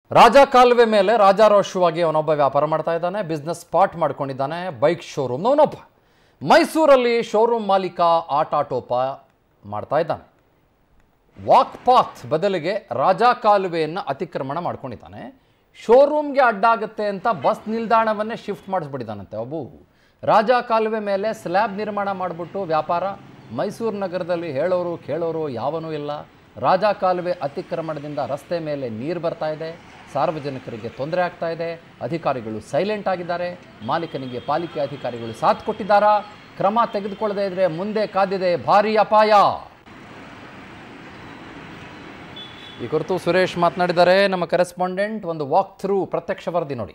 ರಾಜ ಕಾಲುವೆ ಮೇಲೆ ರಾಜಾರೋಷವಾಗಿ ಅವನೊಬ್ಬ ವ್ಯಾಪಾರ ಮಾಡ್ತಾ ಇದ್ದಾನೆ ಬಿಸ್ನೆಸ್ ಸ್ಪಾಟ್ ಮಾಡ್ಕೊಂಡಿದ್ದಾನೆ ಬೈಕ್ ಶೋರೂಮ್ ಅವನೊಬ್ಬ ಮೈಸೂರಲ್ಲಿ ಶೋರೂಮ್ ಮಾಲೀಕ ಆಟಾಟೋಪ ಮಾಡ್ತಾ ಇದ್ದಾನೆ ವಾಕ್ ಪಾತ್ ಬದಲಿಗೆ ರಾಜ ಕಾಲುವೆಯನ್ನು ಅತಿಕ್ರಮಣ ಮಾಡ್ಕೊಂಡಿದ್ದಾನೆ ಶೋರೂಮ್ಗೆ ಅಡ್ಡಾಗುತ್ತೆ ಅಂತ ಬಸ್ ನಿಲ್ದಾಣವನ್ನೇ ಶಿಫ್ಟ್ ಮಾಡಿಸ್ಬಿಟ್ಟಿದ್ದಾನಂತೆ ಅಬ್ಬು ರಾಜ ಕಾಲುವೆ ಮೇಲೆ ಸ್ಲ್ಯಾಬ್ ನಿರ್ಮಾಣ ಮಾಡಿಬಿಟ್ಟು ವ್ಯಾಪಾರ ಮೈಸೂರು ನಗರದಲ್ಲಿ ಹೇಳೋರು ಕೇಳೋರು ಯಾವನೂ ಇಲ್ಲ ರಾಜ ಕಾಲುವೆ ಅತಿಕ್ರಮಣದಿಂದ ರಸ್ತೆ ಮೇಲೆ ನೀರು ಬರ್ತಾ ಇದೆ ಸಾರ್ವಜನಿಕರಿಗೆ ತೊಂದರೆ ಆಗ್ತಾ ಇದೆ ಅಧಿಕಾರಿಗಳು ಸೈಲೆಂಟ್ ಆಗಿದ್ದಾರೆ ಮಾಲೀಕನಿಗೆ ಪಾಲಿಕೆ ಅಧಿಕಾರಿಗಳು ಸಾಥ್ ಕೊಟ್ಟಿದ್ದಾರಾ ಕ್ರಮ ತೆಗೆದುಕೊಳ್ಳದೇ ಇದ್ರೆ ಮುಂದೆ ಕಾದಿದೆ ಭಾರೀ ಅಪಾಯ ಈ ಕುರಿತು ಸುರೇಶ್ ಮಾತನಾಡಿದ್ದಾರೆ ನಮ್ಮ ಕರೆಸ್ಪಾಂಡೆಂಟ್ ಒಂದು ವಾಕ್ ಥ್ರೂ ಪ್ರತ್ಯಕ್ಷ ವರದಿ ನೋಡಿ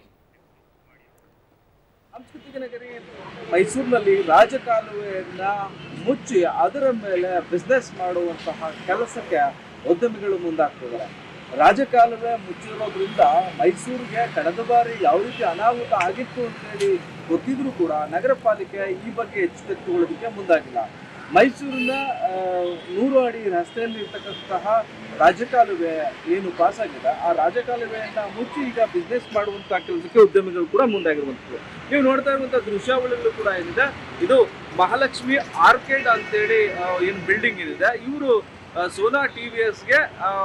ಸಾಂಸ್ಕೃತಿಕ ನಗರಿ ಮೈಸೂರಿನಲ್ಲಿ ರಾಜಕಾಲುವೆಯನ್ನ ಮುಚ್ಚಿ ಅದರ ಮೇಲೆ ಬಿಸ್ನೆಸ್ ಮಾಡುವಂತಹ ಕೆಲಸಕ್ಕೆ ಉದ್ಯಮಿಗಳು ಮುಂದಾಗ್ತಿದ್ದಾರೆ ರಾಜಕಾಲುವೆ ಮುಚ್ಚಿರೋದ್ರಿಂದ ಮೈಸೂರಿಗೆ ಕಳೆದ ಬಾರಿ ಯಾವ ರೀತಿ ಅನಾಹುತ ಆಗಿತ್ತು ಅಂತೇಳಿ ಗೊತ್ತಿದ್ರು ಕೂಡ ನಗರ ಪಾಲಿಕೆ ಈ ಬಗ್ಗೆ ಎಚ್ಚೆತ್ತುಕೊಳ್ಳೋದಕ್ಕೆ ಮುಂದಾಗಿಲ್ಲ ಮೈಸೂರಿನ ಆ, ನೂರು ಅಡಿ ರಸ್ತೆಯಲ್ಲಿ ಇರ್ತಕ್ಕಂತಹ ರಾಜಕಾಲುವೆ ಏನು ಪಾಸ್ ಆಗಿದೆ ಆ ರಾಜಕಾಲುವೆಯನ್ನ ಮುಚ್ಚಿ ಈಗ ಬಿಸ್ನೆಸ್ ಮಾಡುವಂತ ಕೆಲಸಕ್ಕೆ ಉದ್ಯಮಿಗಳು ಕೂಡ ಮುಂದಾಗಿರುವಂಥದ್ದು ನೀವು ನೋಡ್ತಾ ಇರುವಂತಹ ದೃಶ್ಯಾವಳಿಗಳು ಕೂಡ ಏನಿದೆ ಇದು ಮಹಾಲಕ್ಷ್ಮಿ ಆರ್ಕೇಡ್ ಅಂತೇಳಿ ಆ, ಏನು ಬಿಲ್ಡಿಂಗ್ ಏನಿದೆ ಇವರು ಸೋನಾ ಟಿ ವಿ ಎಸ್ಗೆ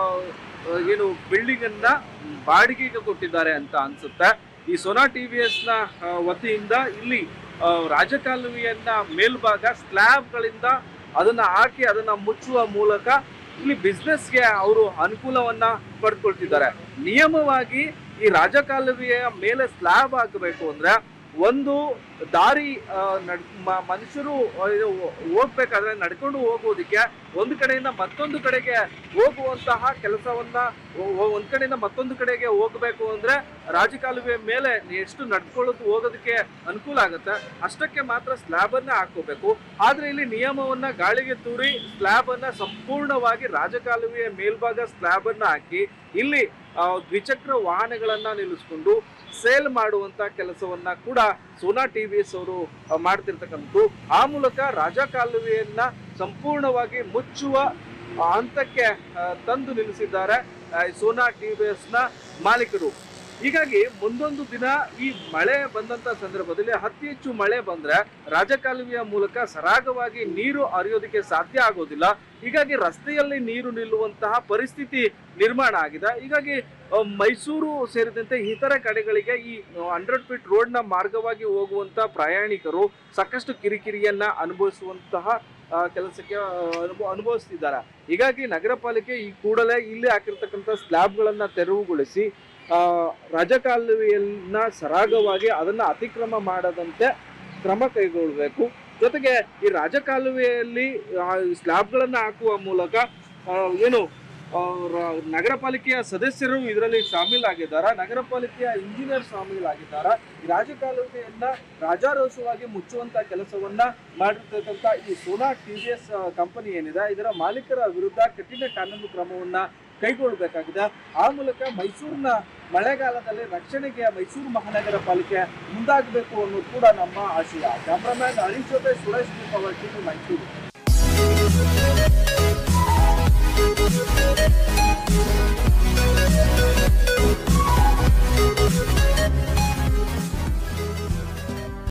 ಏನು ಬಿಲ್ಡಿಂಗ್ ಅನ್ನ ಬಾಡಿಗೆಗೆ ಕೊಟ್ಟಿದ್ದಾರೆ ಅಂತ ಅನ್ಸುತ್ತೆ ಈ ಸೋನಾ ಟಿ ವಿ ಎಸ್ ನ ಆ, ವತಿಯಿಂದ ಇಲ್ಲಿ ಆ, ರಾಜಕಾಲುವೆಯನ್ನ ಮೇಲ್ಭಾಗ ಸ್ಲ್ಯಾಬ್ಗಳಿಂದ ಅದನ್ನ ಹಾಕಿ ಅದನ್ನ ಮುಚ್ಚುವ ಮೂಲಕ ಇಲ್ಲಿ ಬಿಸ್ನೆಸ್ಗೆ ಅವರು ಅನುಕೂಲವನ್ನ ಪಡ್ಕೊಳ್ತಿದ್ದಾರೆ ನಿಯಮವಾಗಿ ಈ ರಾಜಕಾಲುವೆಯ ಮೇಲೆ ಸ್ಲ್ಯಾಬ್ ಹಾಕಬೇಕು ಅಂದ್ರೆ ಒಂದು ದಾರಿ ಆ, ನಡ್ ಮ- ಮನುಷ್ಯರು ಆ, ಇದು ಹೋಗ್ಬೇಕಾದ್ರೆ ನಡ್ಕೊಂಡು ಹೋಗೋದಕ್ಕೆ ಒಂದು ಕಡೆಯಿಂದ ಮತ್ತೊಂದು ಕಡೆಗೆ ಹೋಗುವಂತಹ ಕೆಲಸವನ್ನ ಒ- ಒ- ಒಂದ್ ಕಡೆಯಿಂದ ಮತ್ತೊಂದು ಕಡೆಗೆ ಹೋಗ್ಬೇಕು ಅಂದ್ರೆ ರಾಜಕಾಲುವೆ ಮೇಲೆ ಎಷ್ಟು ನಡ್ಕೊಳ್ಳೋದು ಹೋಗೋದಕ್ಕೆ ಅನುಕೂಲ ಆಗುತ್ತೆ ಅಷ್ಟಕ್ಕೆ ಮಾತ್ರ ಸ್ಲ್ಯಾಬ್ ಅನ್ನ ಹಾಕೋಬೇಕು ಆದ್ರೆ ಇಲ್ಲಿ ನಿಯಮವನ್ನ ಗಾಳಿಗೆ ತೂರಿ ಸ್ಲ್ಯಾಬ್ ಅನ್ನ ಸಂಪೂರ್ಣವಾಗಿ ರಾಜಕಾಲುವೆಯ ಮೇಲ್ಭಾಗ ಸ್ಲ್ಯಾಬ್ ಅನ್ನ ಹಾಕಿ ಇಲ್ಲಿ ಆ, ದ್ವಿಚಕ್ರ ವಾಹನಗಳನ್ನ ನಿಲ್ಲಿಸ್ಕೊಂಡು ಸೇಲ್ ಮಾಡುವಂತ ಕೆಲಸವನ್ನ ಕೂಡ ಸೋನಾ ಟಿ ವಿ ಎಸ್ ಅವರು ಆ, ಮಾಡ್ತಿರ್ತಕ್ಕಂಥದ್ದು ಆ ಮೂಲಕ ರಾಜಕಾಲುವೆಯನ್ನ ಸಂಪೂರ್ಣವಾಗಿ ಮುಚ್ಚುವ ಆ, ಹಂತಕ್ಕೆ ಆ, ತಂದು ನಿಲ್ಲಿಸಿದ್ದಾರೆ ಆ, ಈ ಸೋನಾ ಟಿ ವಿ ಎಸ್ ನ ಮಾಲೀಕರು ಹೀಗಾಗಿ ಮುಂದೊಂದು ದಿನ ಈ ಮಳೆ ಬಂದಂತ ಸಂದರ್ಭದಲ್ಲಿ ಅತಿ ಹೆಚ್ಚು ಮಳೆ ಬಂದ್ರೆ ರಾಜಕಾಲುವೆಯ ಮೂಲಕ ಸರಾಗವಾಗಿ ನೀರು ಹರಿಯೋದಕ್ಕೆ ಸಾಧ್ಯ ಆಗೋದಿಲ್ಲ ಹೀಗಾಗಿ ರಸ್ತೆಯಲ್ಲಿ ನೀರು ನಿಲ್ಲುವಂತಹ ಪರಿಸ್ಥಿತಿ ನಿರ್ಮಾಣ ಆಗಿದೆ ಹೀಗಾಗಿ ಆ, ಮೈಸೂರು ಸೇರಿದಂತೆ ಇತರೆ ಕಡೆಗಳಿಗೆ ಈ ಹಂಡ್ರೆಡ್ ಫೀಟ್ ರೋಡ್ ನ ಮಾರ್ಗವಾಗಿ ಹೋಗುವಂತ ಪ್ರಯಾಣಿಕರು ಸಾಕಷ್ಟು ಕಿರಿಕಿರಿಯನ್ನ ಅನುಭವಿಸುವಂತಹ ಆ, ಕೆಲಸಕ್ಕೆ ಆ, ಅನುಭವ ಅನುಭವಿಸ್ತಿದ್ದಾರೆ ಹೀಗಾಗಿ ನಗರ ಪಾಲಿಕೆ ಈ ಕೂಡಲೇ ಇಲ್ಲಿ ಹಾಕಿರ್ತಕ್ಕಂಥ ಸ್ಲ್ಯಾಬ್ಗಳನ್ನ ತೆರವುಗೊಳಿಸಿ ಆ, ರಾಜಕಾಲುವೆಯನ್ನ ಸರಾಗವಾಗಿ ಅದನ್ನ ಅತಿಕ್ರಮ ಮಾಡದಂತೆ ಕ್ರಮ ಕೈಗೊಳ್ಳಬೇಕು ಜೊತೆಗೆ ಈ ರಾಜಕಾಲುವೆಯಲ್ಲಿ ಸ್ಲ್ಯಾಬ್ಗಳನ್ನ ಹಾಕುವ ಮೂಲಕ ಆ, ಏನು ಆ, ರ- ನಗರ ಪಾಲಿಕೆಯ ಸದಸ್ಯರು ಇದರಲ್ಲಿ ಶಾಮೀಲಾಗಿದ್ದಾರೆ ನಗರ ಪಾಲಿಕೆಯ ಇಂಜಿನಿಯರ್ ಶಾಮೀಲಾಗಿದ್ದಾರೆ ಈ ರಾಜಕಾಲುವೆಯನ್ನ ರಾಜಾರೋಷವಾಗಿ ಮುಚ್ಚುವಂತ ಕೆಲಸವನ್ನ ಮಾಡಿರ್ತಕ್ಕಂಥ ಈ Sona T V S company ಏನಿದೆ ಇದರ ಮಾಲೀಕರ ವಿರುದ್ಧ ಕಠಿಣ ಕಾನೂನು ಕ್ರಮವನ್ನ ಕೈಗೊಳ್ಳಬೇಕಾಗಿದೆ ಆ ಮೂಲಕ ಮೈಸೂರಿನ ಮಳೆಗಾಲದಲ್ಲಿ ರಕ್ಷಣೆಗೆ ಮೈಸೂರು ಮಹಾನಗರ ಪಾಲಿಕೆ ಮುಂದಾಗಬೇಕು ಅನ್ನೋದು ಕೂಡ ನಮ್ಮ ಆಶಯ ಕ್ಯಾಮ್ರಾಮ್ಯಾನ್ ಹರೀಶ್ ಜೊತೆ ಸುರೇಶ್ ಅವರ ಟಿವಿ ಮೈಸೂರು